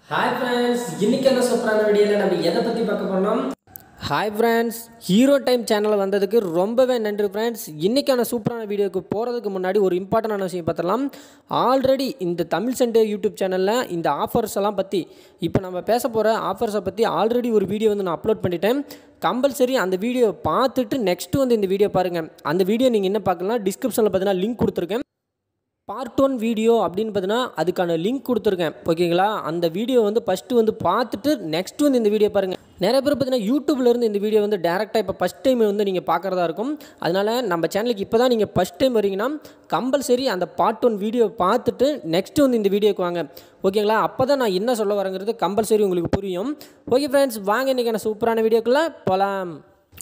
hi friends இன்னைக்கு என்ன சூப்பரான வீடியோவில் நம்ம எதை பற்றி பார்க்க போறோம் hi friends hero time channel வந்ததுக்கு ரொம்பவே நன்றி ஃப்ரெண்ட்ஸ் இன்றைக்கான சூப்பரான வீடியோக்கு போகிறதுக்கு முன்னாடி ஒரு இம்பார்ட்டண்டான விஷயம் பார்த்தலாம் ஆல்ரெடி இந்த தமிழ் சென்டர் யூடியூப் சேனலில் இந்த ஆஃபர்ஸ் எல்லாம் பற்றி இப்போ நம்ம பேச போகிற ஆஃபர்ஸை பற்றி ஆல்ரெடி ஒரு வீடியோ வந்து நான் அப்லோட் பண்ணிட்டேன் கம்பல்சரி அந்த வீடியோ பார்த்துட்டு நெக்ஸ்ட் வந்து இந்த வீடியோ பாருங்கள் அந்த வீடியோ நீங்கள் என்ன பார்க்கலாம் டிஸ்கிரிப்ஷனில் பார்த்தீங்கன்னா லிங்க் கொடுத்துருக்கேன் பார்ட் ஒன் வீடியோ அப்படின்னு பார்த்தீங்கன்னா அதுக்கான லிங்க் கொடுத்துருக்கேன் ஓகேங்களா அந்த வீடியோ வந்து ஃபஸ்ட்டு வந்து பார்த்துட்டு நெக்ஸ்ட் வந்து இந்த வீடியோ பாருங்கள் நிறைய பேர் பார்த்தீங்கன்னா யூடியூப்ல இருந்து இந்த வீடியோ வந்து டேரெக்டாக இப்போ ஃபஸ்ட் டைம் வந்து நீங்கள் பார்க்குறதா இருக்கும் அதனால் நம்ம சேனலுக்கு இப்போ தான் நீங்கள் ஃபஸ்ட் டைம் வரீங்கன்னா கம்பல்சரி அந்த பார்ட் ஒன் வீடியோ பார்த்துட்டு நெக்ஸ்ட் வந்து இந்த வீடியோக்கு வாங்க ஓகேங்களா அப்போ தான் நான் என்ன சொல்ல வரேங்கிறது கம்பல்சரி உங்களுக்கு புரியும் ஓகே ஃப்ரெண்ட்ஸ் வாங்க இன்றைக்கான சூப்பரான வீடியோக்குள்ளே போகலாம்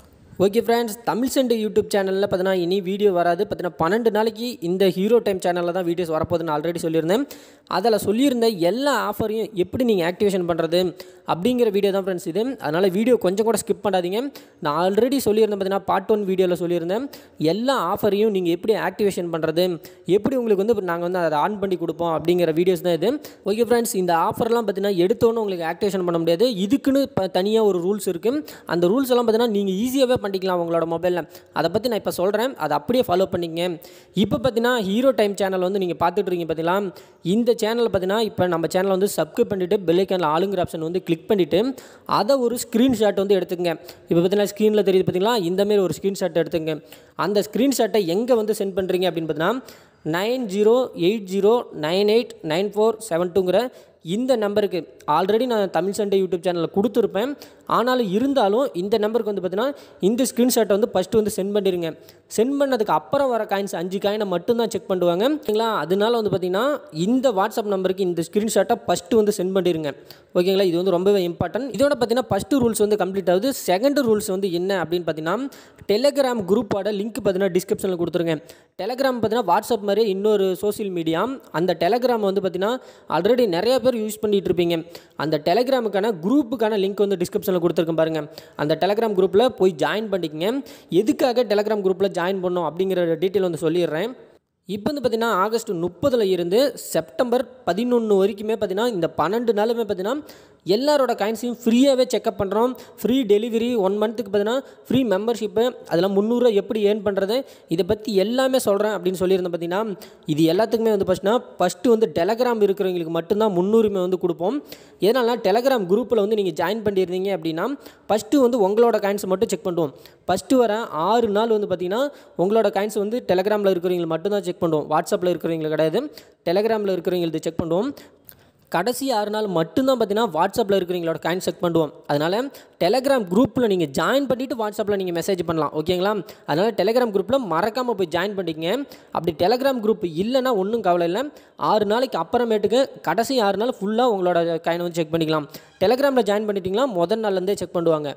ஓகே ஃப்ரெண்ட்ஸ் தமிழ் சென்ட் யூடியூப் சேனலில் பார்த்தீங்கன்னா இனி வீடியோ வராது பார்த்தீங்கன்னா பன்னெண்டு நாளைக்கு இந்த ஹீரோ டைம் சேனலில் தான் வீடியோஸ் வரப்போகுதுன்னு ஆல்ரெடி சொல்லியிருந்தேன் அதில் சொல்லியிருந்த எல்லா ஆஃபரையும் எப்படி நீங்கள் ஆக்டிவேஷன் பண்ணுறது அப்படிங்கிற வீடியோ தான் ஃப்ரெண்ட்ஸ் இது அதனால் வீடியோ கொஞ்சம் கூட ஸ்கிப் பண்ணாதீங்க நான் ஆல்ரெடி சொல்லியிருந்தேன் பார்த்தீங்கன்னா பார்ட் ஒன் வீடியோவில் சொல்லியிருந்தேன் எல்லா ஆஃபரையும் நீங்கள் எப்படி ஆக்டிவேஷன் பண்ணுறது எப்படி உங்களுக்கு வந்து நாங்கள் வந்து அதை ஆன் பண்ணி கொடுப்போம் அப்படிங்கிற வீடியோஸ் தான் இது ஓகே ஃப்ரெண்ட்ஸ் இந்த ஆஃபர்லாம் பார்த்தீங்கன்னா எடுத்தோன்னு உங்களுக்கு ஆக்டிவேஷன் பண்ண முடியாது இதுக்குன்னு இப்போ தனியாக ஒரு ரூல்ஸ் இருக்குது அந்த ரூல்ஸ் எல்லாம் பார்த்தீங்கன்னா நீங்கள் ஈஸியாகவே பண்ணிக்கலாம் உங்களோட மொபைலில் அதை பற்றி நான் இப்போ சொல்கிறேன் அதை அப்படியே ஃபாலோ பண்ணிங்க இப்போ பார்த்தீங்கன்னா ஹீரோ டைம் சேனல் வந்து நீங்கள் பார்த்துட்டு இருக்கீங்க பார்த்தீங்களா இந்த சேனலில் பார்த்தீங்கன்னா இப்போ நம்ம சேனலை வந்து சப்ஸ்கிரைப் பண்ணிவிட்டு பெல்லைக்கானில் ஆளுங்கிற ஆப்ஷன் வந்து கிளிக் பண்ணிவிட்டு அதை ஒரு ஸ்க்ரீன்ஷாட் வந்து எடுத்துங்க இப்போ பார்த்தீங்கன்னா ஸ்க்ரீனில் தெரியுது பார்த்தீங்களா இந்தமாரி ஒரு ஸ்க்ரீன்ஷாட் எடுத்துங்க அந்த ஸ்க்ரீன்ஷாட்டை எங்கே வந்து சென்ட் பண்ணுறீங்க அப்படின்னு பார்த்தீங்கன்னா nine zero eight zero nine eight nine four seven டூங்கிற இந்த நம்பருக்கு ஆல்ரெடி நான் தமிழ் சண்டே யூடியூப் சேனலில் கொடுத்துருப்பேன் ஆனாலும் இருந்தாலும் இந்த நம்பருக்கு வந்து பார்த்தீங்கன்னா இந்த ஸ்க்ரீன்ஷாட்டை வந்து ஃபஸ்ட்டு வந்து சென்ட் பண்ணிடுங்க சென்ட் பண்ணதுக்கு அப்புறம் வர காயின்ஸ் அஞ்சு காயினை மட்டும்தான் செக் பண்ணுவாங்க ஓகேங்களா அதனால வந்து பார்த்தீங்கன்னா இந்த வாட்ஸ்அப் நம்பருக்கு இந்த ஸ்க்ரீன்ஷாட்டை ஃபஸ்ட்டு வந்து சென்ட் பண்ணிடுங்க ஓகேங்களா இது வந்து ரொம்பவே இம்பார்ட்டன்ட் இதோட பார்த்தீங்கன்னா ஃபஸ்ட்டு ரூல்ஸ் வந்து கம்ப்ளீட் ஆகுது செகண்ட் ரூல்ஸ் வந்து என்ன அப்படின்னு பார்த்தீங்கன்னா டெலிகிராம் குரூப்போட லிங்க் பார்த்தீங்கன்னா டிஸ்கிரிப்ஷனில் கொடுத்துருங்க டெலிகிராம் பார்த்தீங்கன்னா வாட்ஸ்அப் மாதிரி இன்னொரு சோஷியல் மீடியா அந்த டெலிகிராம் வந்து பார்த்தீங்கன்னா ஆல்ரெடி நிறைய பேர் யூஸ் பண்ணிட்டு இருப்பீங்க அந்த டெலிகிராமுக்கான குரூப்புக்கான லிங்க் வந்து டிஸ்கிரிப்ஷனில் கொடுத்துருக்கேன் பாருங்கள் அந்த டெலிகிராம் குரூப்பில் போய் ஜாயின் பண்ணிக்கங்க எதுக்காக டெலிகிராம் குரூப்பில் ஜாயின் பண்ணோம் அப்படிங்கிற டீட்டெயில் வந்து சொல்லிடுறேன் இப்போ வந்து பார்த்தீங்கன்னா ஆகஸ்ட் முப்பதில் இருந்து செப்டம்பர் பதினொன்று வரைக்குமே பார்த்தீங்கன்னா இந்த பன்னெண்டு நாளுமே பார்த்தீங்கன்னா எல்லாரோட காயின்ஸையும் ஃப்ரீயாகவே செக்அப் பண்ணுறோம் ஃப்ரீ டெலிவரி ஒன் மந்த்துக்கு பார்த்தீங்கன்னா ஃப்ரீ மெம்பர்ஷிப்பு அதெல்லாம் முந்நூறுரூவா எப்படி ஏர்ன் பண்ணுறது இதை பற்றி எல்லாமே சொல்கிறேன் அப்படின்னு சொல்லியிருந்தேன் பார்த்தீங்கன்னா இது எல்லாத்துக்குமே வந்து ஃபஸ்ட்னா ஃபஸ்ட்டு வந்து டெலகிராம் இருக்கிறவங்களுக்கு மட்டும்தான் முன்னுரிமை வந்து கொடுப்போம் எதனால டெலகிராம் குரூப்பில் வந்து நீங்கள் ஜாயின் பண்ணியிருந்தீங்க அப்படின்னா ஃபஸ்ட்டு வந்து உங்களோட காயின்ஸ் மட்டும் செக் பண்ணுவோம் ஃபஸ்ட்டு வர ஆறு நாள் வந்து பார்த்தீங்கன்னா உங்களோட காயின்ஸ் வந்து டெலகிராமில் இருக்கிறவங்களுக்கு மட்டும்தான் செக் பண்ணுவோம் வாட்ஸ்அப்பில் இருக்கிறவங்களுக்கு கிடையாது டெலகிராமில் இருக்கிறவங்களுக்கு செக் பண்ணுவோம் கடைசி ஆறு நாள் மட்டும்தான் பார்த்தீங்கன்னா வாட்ஸ்அப்பில் இருக்கிறவங்களோட காயின் செக் பண்ணுவோம் அதனால் டெலகிராம் குரூப்பில் நீங்கள் ஜாயின் பண்ணிவிட்டு வாட்ஸ்அப்பில் நீங்கள் மெசேஜ் பண்ணலாம் ஓகேங்களா அதனால் டெலகிராம் குரூப்பில் மறக்காமல் போய் ஜாயின் பண்ணிக்கங்க அப்படி டெலகிராம் குரூப் இல்லைன்னா ஒன்றும் கவலை இல்லை ஆறு நாளைக்கு அப்புறமேட்டுக்கு கடைசி ஆறு நாள் ஃபுல்லாக உங்களோட காயினை வந்து செக் பண்ணிக்கலாம் டெலகிராமில் ஜாயின் பண்ணிட்டீங்களா முதல் நாள்லேருந்தே செக் பண்ணுவாங்க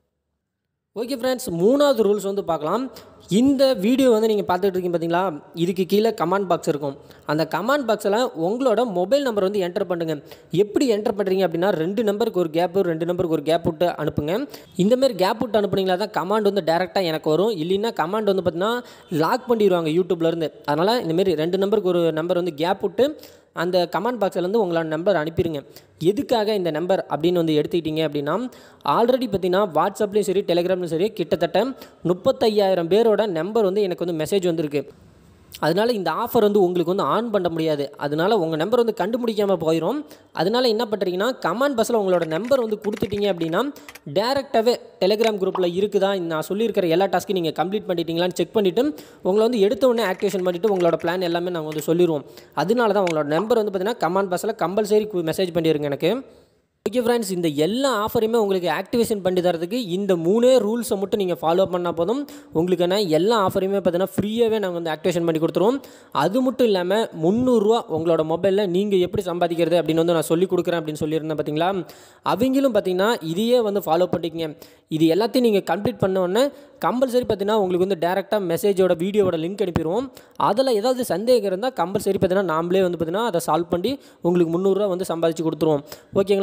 ஓகே ஃப்ரெண்ட்ஸ் மூணாவது ரூல்ஸ் வந்து பார்க்கலாம் இந்த வீடியோ வந்து நீங்கள் பார்த்துட்டு இருக்கீங்க பார்த்தீங்களா இதுக்கு கீழே கமெண்ட் பாக்ஸ் இருக்கும் அந்த கமெண்ட் பாக்ஸில் உங்களோட மொபைல் நம்பர் வந்து என்டர் பண்ணுங்கள் எப்படி என்டர் பண்ணுறீங்க அப்படின்னா ரெண்டு நம்பருக்கு ஒரு கேப்பு ரெண்டு நம்பருக்கு ஒரு கேப் விட்டு அனுப்புங்க இந்தமாரி கேப் விட்டு அனுப்புனீங்களா தான் கமாண்ட் வந்து டேரெக்டாக எனக்கு வரும் இல்லைன்னா கமாண்ட் வந்து பார்த்தீங்கன்னா லாக் பண்ணிடுவாங்க யூடியூப்லேருந்து அதனால் இந்தமாரி ரெண்டு நம்பருக்கு ஒரு நம்பர் வந்து கேப் விட்டு அந்த கமெண்ட் பாக்ஸ்லேருந்து உங்களோட நம்பர் அனுப்பிடுங்க எதுக்காக இந்த நம்பர் அப்படின்னு வந்து எடுத்துக்கிட்டீங்க அப்படின்னா ஆல்ரெடி பார்த்தீங்கன்னா வாட்ஸ்அப்லேயும் சரி டெலிகிராம்லையும் சரி கிட்டத்தட்ட முப்பத்தையாயிரம் பேரோட நம்பர் வந்து எனக்கு வந்து மெசேஜ் வந்திருக்கு அதனால் இந்த ஆஃபர் வந்து உங்களுக்கு வந்து ஆன் பண்ண முடியாது அதனால் உங்கள் நம்பர் வந்து கண்டுபிடிக்காமல் போயிடும் அதனால் என்ன பண்ணுறீங்கன்னா கமெண்ட் பஸ்ஸில் உங்களோட நம்பர் வந்து கொடுத்துட்டீங்க அப்படின்னா டேரெக்டாகவே டெலிகிராம் குரூப்பில் இருக்குதா நான் சொல்லியிருக்கிற எல்லா டாஸ்க்கையும் நீங்கள் கம்ப்ளீட் பண்ணிட்டீங்களான்னு செக் பண்ணிவிட்டு உங்களை வந்து எடுத்த உடனே ஆக்டிவேஷன் பண்ணிவிட்டு உங்களோட பிளான் எல்லாமே நாங்கள் வந்து சொல்லிடுவோம் அதனால தான் உங்களோட நம்பர் வந்து பார்த்தீங்கன்னா கமெண்ட் பஸ்ஸில் கம்பல்சரி மெசேஜ் பண்ணிடுங்க எனக்கு ஓகே ஃப்ரெண்ட்ஸ் இந்த எல்லா ஆஃபரையுமே உங்களுக்கு ஆக்டிவேஷன் பண்ணி தரதுக்கு இந்த மூணே ரூல்ஸை மட்டும் நீங்கள் ஃபாலோ பண்ணால் போதும் உங்களுக்கான எல்லா ஆஃபரையுமே பார்த்தீங்கன்னா ஃப்ரீயாகவே நாங்கள் வந்து ஆக்டிவேஷன் பண்ணி கொடுத்துருவோம் அது மட்டும் இல்லாமல் முந்நூறுரூவா உங்களோட மொபைலில் நீங்கள் எப்படி சம்பாதிக்கிறது அப்படின்னு வந்து நான் சொல்லி கொடுக்குறேன் அப்படின்னு சொல்லியிருந்தேன் பார்த்தீங்களா அவங்களும் பார்த்தீங்கன்னா இதையே வந்து ஃபாலோ பண்ணிக்கங்க இது எல்லாத்தையும் நீங்கள் கம்ப்ளீட் பண்ண உடனே கம்பல்சரி பார்த்தீங்கன்னா உங்களுக்கு வந்து டேரெக்டாக மெசேஜோட வீடியோவோட லிங்க் அனுப்பிடுவோம் அதில் ஏதாவது சந்தேகம் இருந்தால் கம்பல்சரி பார்த்தீங்கன்னா நாமளே வந்து பார்த்தீங்கன்னா அதை சால்வ் பண்ணி உங்களுக்கு முந்நூறுரூவா வந்து சம்பாதிச்சு கொடுத்துருவோம் ஓகேங்களா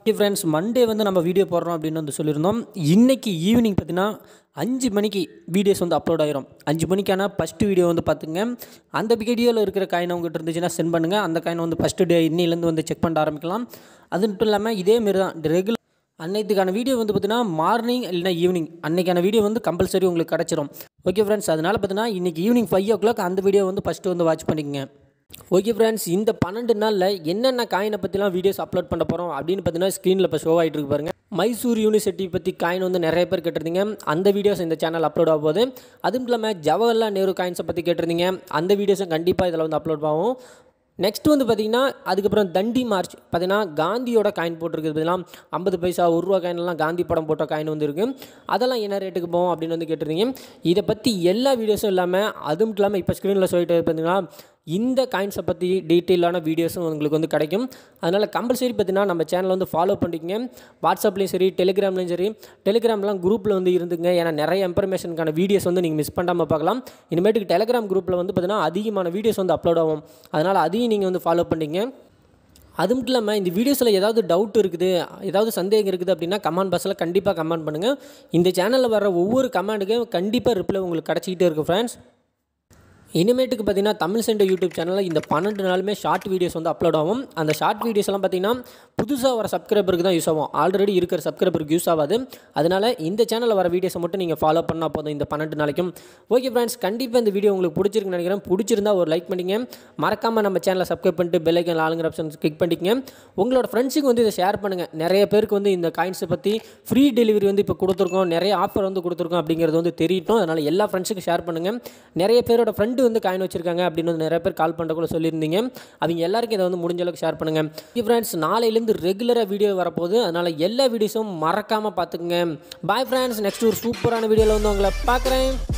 ஓகே ஃப்ரெண்ட்ஸ் மண்டே வந்து நம்ம வீடியோ போடுறோம் அப்படின்னு வந்து சொல்லியிருந்தோம் இன்றைக்கி ஈவினிங் பார்த்தீங்கன்னா அஞ்சு மணிக்கு வீடியோஸ் வந்து அப்லோட் ஆயிரும் அஞ்சு மணிக்கான ஃபஸ்ட்டு வீடியோ வந்து பார்த்துங்க அந்த வீடியோவில் இருக்கிற காயின் உங்கள்கிட்ட இருந்துச்சுன்னா சென்ட் பண்ணுங்கள் அந்த காயின் வந்து ஃபஸ்ட்டு டே இன்னிலேருந்து வந்து செக் பண்ண ஆரம்பிக்கலாம் அது மட்டும் இல்லாமல் இதே மாரி தான் ரெகுலர் அன்னைத்துக்கான வீடியோ வந்து பார்த்தீங்கன்னா மார்னிங் இல்லைனா ஈவினிங் அன்னைக்கான வீடியோ வந்து கம்பல்சரி உங்களுக்கு கிடச்சிரும் ஓகே ஃப்ரெண்ட்ஸ் அதனால் பார்த்தீங்கன்னா இன்றைக்கி ஈவினிங் ஃபைவ் ஓ கிளாக் அந்த வீடியோ வந்து ஃபஸ்ட்டு வந்து வாட்ச் பண்ணிக்கங்க ஓகே ஃப்ரெண்ட்ஸ் இந்த பன்னெண்டு நாளில் என்னென்ன காயினை பற்றிலாம் வீடியோஸ் அப்லோட் பண்ண போகிறோம் அப்படின்னு பார்த்தீங்கன்னா ஸ்க்ரீனில் இப்போ ஷோ ஆகிட்டு இருக்கு பாருங்க மைசூர் யூனிவர்சிட்டி பற்றி காயின் வந்து நிறைய பேர் கேட்டிருந்தீங்க அந்த வீடியோஸ் இந்த சேனல் அப்லோட் ஆக போகுது அதுவும் இல்லாமல் ஜவஹர்லால் நேரு காயின்ஸை பற்றி கேட்டிருந்தீங்க அந்த வீடியோஸும் கண்டிப்பாக இதில் வந்து அப்லோட் ஆகும் நெக்ஸ்ட் வந்து பார்த்திங்கன்னா அதுக்கப்புறம் தண்டி மார்ச் பார்த்தீங்கன்னா காந்தியோட காயின் போட்டிருக்குது பார்த்தீங்கன்னா ஐம்பது பைசா ஒரு ரூபா காயின்லாம் காந்தி படம் போட்ட காயின் வந்து இருக்குது அதெல்லாம் என்ன ரேட்டுக்கு போகும் அப்படின்னு வந்து கேட்டிருந்தீங்க இதை பற்றி எல்லா வீடியோஸும் இல்லாமல் அதுவும் இல்லாமல் இப்போ ஸ்க்ரீனில் சொல்லிட்டு பார்த்தீங்கன்னா இந்த காயின்ஸை பற்றி டீட்டெயிலான வீடியோஸும் உங்களுக்கு வந்து கிடைக்கும் அதனால் கம்பல்சரி பார்த்தீங்கன்னா நம்ம சேனலை வந்து ஃபாலோ பண்ணிக்கங்க வாட்ஸ்அப்லேயும் சரி டெலிகிராம்லேயும் சரி டெலிகிராம்லாம் குரூப்பில் வந்து இருந்துங்க ஏன்னா நிறைய இன்ஃபர்மேஷனுக்கான வீடியோஸ் வந்து நீங்கள் மிஸ் பண்ணாமல் பார்க்கலாம் இனிமேட்டுக்கு டெலிகிராம் குரூப்பில் வந்து பார்த்தீங்கன்னா அதிகமான வீடியோஸ் வந்து அப்லோட் ஆகும் அதனால் அதையும் நீங்கள் வந்து ஃபாலோ பண்ணிங்க அது மட்டும் இல்லாமல் இந்த வீடியோஸில் ஏதாவது டவுட் இருக்குது ஏதாவது சந்தேகம் இருக்குது அப்படின்னா கமெண்ட் பாக்ஸில் கண்டிப்பாக கமெண்ட் பண்ணுங்கள் இந்த சேனலில் வர ஒவ்வொரு கமெண்ட்டுக்கும் கண்டிப்பாக ரிப்ளை உங்களுக்கு கிடச்சிக்கிட்டே இருக்குது ஃப்ரெண்ட்ஸ் இனிமேட்டுக்கு பார்த்தீங்கன்னா தமிழ் சென்டர் யூடியூப் சேனலில் இந்த பன்னெண்டு நாளுமே ஷார்ட் வீடியோஸ் வந்து அப்லோட் ஆகும் அந்த ஷார்ட் வீடியோஸ் எல்லாம் பார்த்தீங்கன்னா புதுசாக வர சப்ஸ்கிரைபருக்கு தான் யூஸ் ஆகும் ஆல்ரெடி இருக்கிற சப்ஸ்கிரைபருக்கு யூஸ் ஆகாது அதனால் இந்த சேனலில் வர வீடியோஸை மட்டும் நீங்கள் ஃபாலோ பண்ணால் போதும் இந்த பன்னெண்டு நாளைக்கும் ஓகே ஃப்ரெண்ட்ஸ் கண்டிப்பாக இந்த வீடியோ உங்களுக்கு பிடிச்சிருக்குன்னு நினைக்கிறேன் பிடிச்சிருந்தா ஒரு லைக் பண்ணிங்க மறக்காமல் நம்ம சேனலை சப்ஸ்கிரைப் பண்ணிட்டு பெல்லைக்கன் ஆளுங்கிற ஆப்ஷன் கிளிக் பண்ணிக்கங்க உங்களோட ஃப்ரெண்ட்ஸுக்கு வந்து இதை ஷேர் பண்ணுங்கள் நிறைய பேருக்கு வந்து இந்த காயின்ஸை பற்றி ஃப்ரீ டெலிவரி வந்து இப்போ கொடுத்துருக்கோம் நிறைய ஆஃபர் வந்து கொடுத்துருக்கோம் அப்படிங்கிறது வந்து தெரியட்டும் அதனால் எல்லா ஃப்ரெண்ட்ஸுக்கும் ஷேர் பண்ணுங்கள் நிறைய பேரோட ஃப்ரெண்டு வந்து காயின் வச்சிருக்காங்க அப்படின்னு வந்து நிறைய பேர் கால் பண்ணுற கூட சொல்லியிருந்தீங்க அவங்க எல்லாருக்கும் இதை வந்து முடிஞ்ச அளவுக்கு ஷேர் பண்ணுங்கள் ஃப்ரெண்ட்ஸ் நாளையிலேருந்து ரெகுலராக வீடியோ வரப்போகுது அதனால் எல்லா வீடியோஸும் மறக்காமல் பார்த்துக்குங்க பாய் ஃப்ரெண்ட்ஸ் நெக்ஸ்ட் ஒரு சூப்பரான வீடியோவில் வந்து உங்களை பார்க்குறேன்